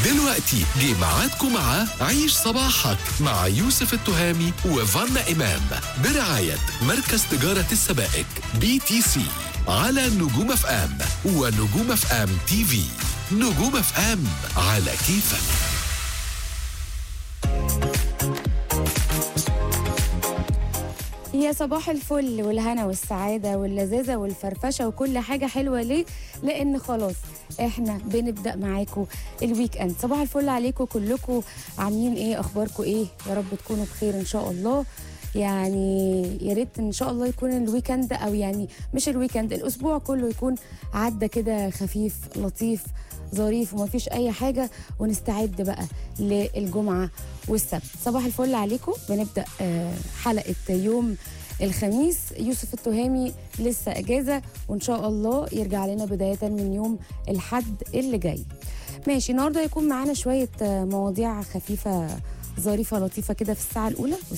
دلوقتي جه ميعادكم مع عيش صباحك مع يوسف التهامي وفانا إمام برعاية مركز تجارة السبائك بي تي سي على نجوم اف ام ونجوم اف ام تي في نجوم اف ام على كيفك يا صباح الفل والهنا والسعادة واللذاذة والفرفشة وكل حاجة حلوة ليه؟ لأن خلاص احنا بنبدأ معاكم الويك اند صباح الفل عليكم كلكم عاملين ايه اخباركم ايه يا رب تكونوا بخير ان شاء الله يعني يا ريت ان شاء الله يكون الويكند او يعني مش الويكند الاسبوع كله يكون عدى كده خفيف لطيف ظريف ومفيش اي حاجه ونستعد بقى للجمعه والسبت صباح الفل عليكم بنبدا آه، حلقه يوم الخميس يوسف التهامي لسه اجازه وان شاء الله يرجع لنا بدايه من يوم الحد اللي جاي ماشي النهارده هيكون معانا شويه آه، مواضيع خفيفه ظريفه لطيفه كده في الساعه الاولى